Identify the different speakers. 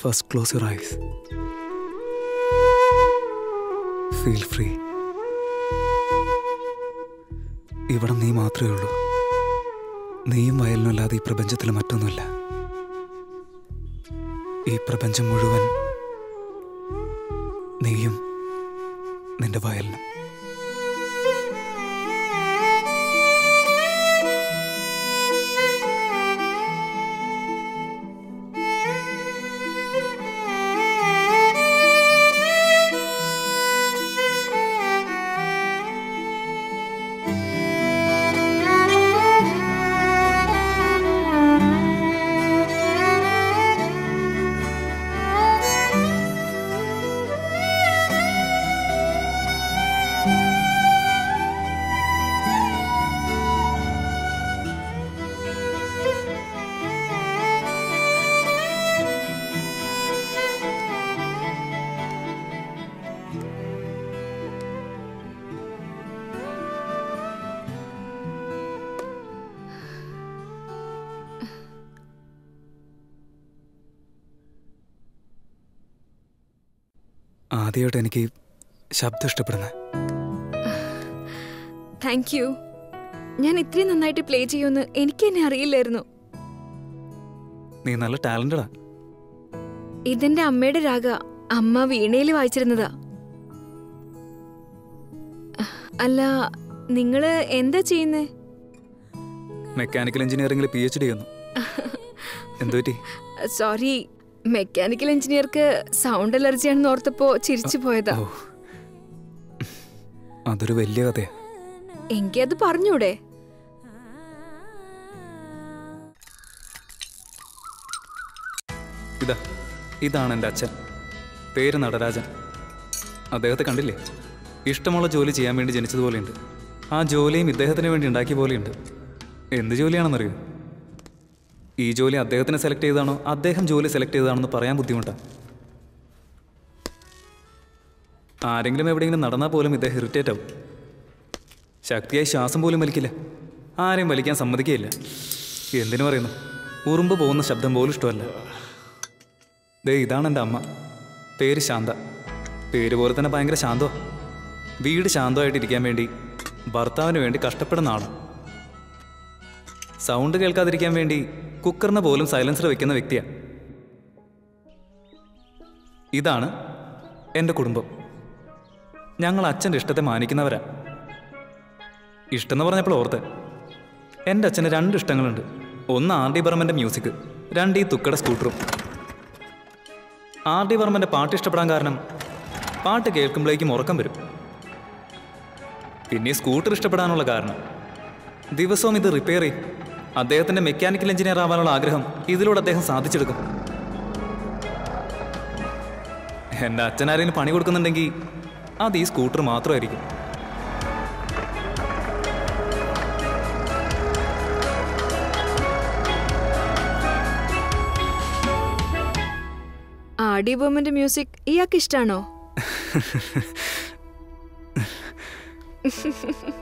Speaker 1: first close your eyes feel free ഇവിടെ നീ മാത്രമേ ഉള്ളൂ നീയും വയലിനും അല്ലാതെ ഈ പ്രപഞ്ചത്തിൽ മറ്റൊന്നുമില്ല ഈ പ്രപഞ്ചം മുഴുവൻ നീയും നിന്റെ വയലിനും ആദ്യമായിട്ട് എനിക്ക് ഈ ശബ്ദം ഇഷ്ടപ്പെടുന്നത്
Speaker 2: താങ്ക് യു ഞാൻ ഇത്രയും നന്നായിട്ട് പ്ലേ ചെയ്യുമെന്ന് എനിക്ക് തന്നെ അറിയില്ലായിരുന്നു
Speaker 1: നീ നല്ല ടാലന്റഡാ
Speaker 2: ഇതെന്റെ അമ്മയുടെ രാഗ അമ്മ വീണയിൽ വായിച്ചിരുന്നതാ അല്ല നിങ്ങള് എന്താ ചെയ്യുന്നേ
Speaker 1: മെക്കാനിക്കൽ എഞ്ചിനീയറിംഗിൽ പി എച്ച് ഡി ചെയ്യുന്നു എന്തു പറ്റി
Speaker 2: സോറി മെക്കാനിക്കൽ എഞ്ചിനീയർക്ക് സൗണ്ട് അലർജിയാണെന്ന് ഓർത്തപ്പോ ചിരിച്ചു പോയതാ
Speaker 1: ഓ അതൊരു വലിയ കഥയാ
Speaker 2: എങ്കി അത് പറഞ്ഞൂടെ
Speaker 1: ഇതാ ഇതാണ് എൻ്റെ അച്ഛൻ പേര് നടരാജൻ അദ്ദേഹത്തെ കണ്ടില്ലേ ഇഷ്ടമുള്ള ജോലി ചെയ്യാൻ വേണ്ടി ജനിച്ചതുപോലെയുണ്ട് ആ ജോലിയും ഇദ്ദേഹത്തിന് വേണ്ടി ഉണ്ടാക്കിയ പോലെയുണ്ട് എന്ത് ജോലിയാണെന്നറിയോ ഈ ജോലി അദ്ദേഹത്തിനെ സെലക്ട് ചെയ്താണോ അദ്ദേഹം ജോലി സെലക്ട് ചെയ്തതാണെന്ന് പറയാൻ ബുദ്ധിമുട്ടാണ് ആരെങ്കിലും എവിടെയെങ്കിലും നടന്നാൽ പോലും ഇദ്ദേഹം ഇറിറ്റേറ്റ് ആവും ശക്തിയായി ശ്വാസം പോലും വലിക്കില്ല ആരെയും വലിക്കാൻ സമ്മതിക്കുകയില്ല എന്തിനു പറയുന്നു ഉറുമ്പ് പോകുന്ന ശബ്ദം പോലും ഇഷ്ടമല്ല ദേ ഇതാണ് എൻ്റെ അമ്മ പേര് ശാന്ത പേര് പോലെ തന്നെ ഭയങ്കര ശാന്തോ വീട് ശാന്തമായിട്ടിരിക്കാൻ വേണ്ടി ഭർത്താവിന് വേണ്ടി കഷ്ടപ്പെടുന്ന ആളാണ് സൗണ്ട് കേൾക്കാതിരിക്കാൻ വേണ്ടി കുക്കറിന് പോലും സൈലൻസർ വെക്കുന്ന വ്യക്തിയാണ് ഇതാണ് എൻ്റെ കുടുംബം ഞങ്ങൾ അച്ഛൻ്റെ ഇഷ്ടത്തെ മാനിക്കുന്നവരാ ഇഷ്ടം എന്ന് പറഞ്ഞപ്പോൾ ഓർത്ത് എൻ്റെ അച്ഛന് രണ്ട് ഇഷ്ടങ്ങളുണ്ട് ഒന്ന് ആർ ഡി ബർമൻ്റെ മ്യൂസിക് രണ്ട് ഈ തുക്കട സ്കൂട്ടറും ആർ ഡി വർമ്മൻ്റെ പാട്ട് ഇഷ്ടപ്പെടാൻ കാരണം പാട്ട് കേൾക്കുമ്പോഴേക്കും ഉറക്കം വരും പിന്നെ ഈ സ്കൂട്ടർ ഇഷ്ടപ്പെടാനുള്ള കാരണം ദിവസവും ഇത് റിപ്പയർ ചെയ്യും അദ്ദേഹത്തിൻ്റെ മെക്കാനിക്കൽ എഞ്ചിനീയർ ആവാനുള്ള ആഗ്രഹം ഇതിലൂടെ അദ്ദേഹം സാധിച്ചെടുക്കും എൻ്റെ അച്ഛനാരെങ്കിലും പണി കൊടുക്കുന്നുണ്ടെങ്കിൽ അത് ഈ സ്കൂട്ടർ മാത്രമായിരിക്കും
Speaker 2: ആഡി ബൊമ്മന്റെ മ്യൂസിക് ഇയാൾക്ക് ഇഷ്ടാണോ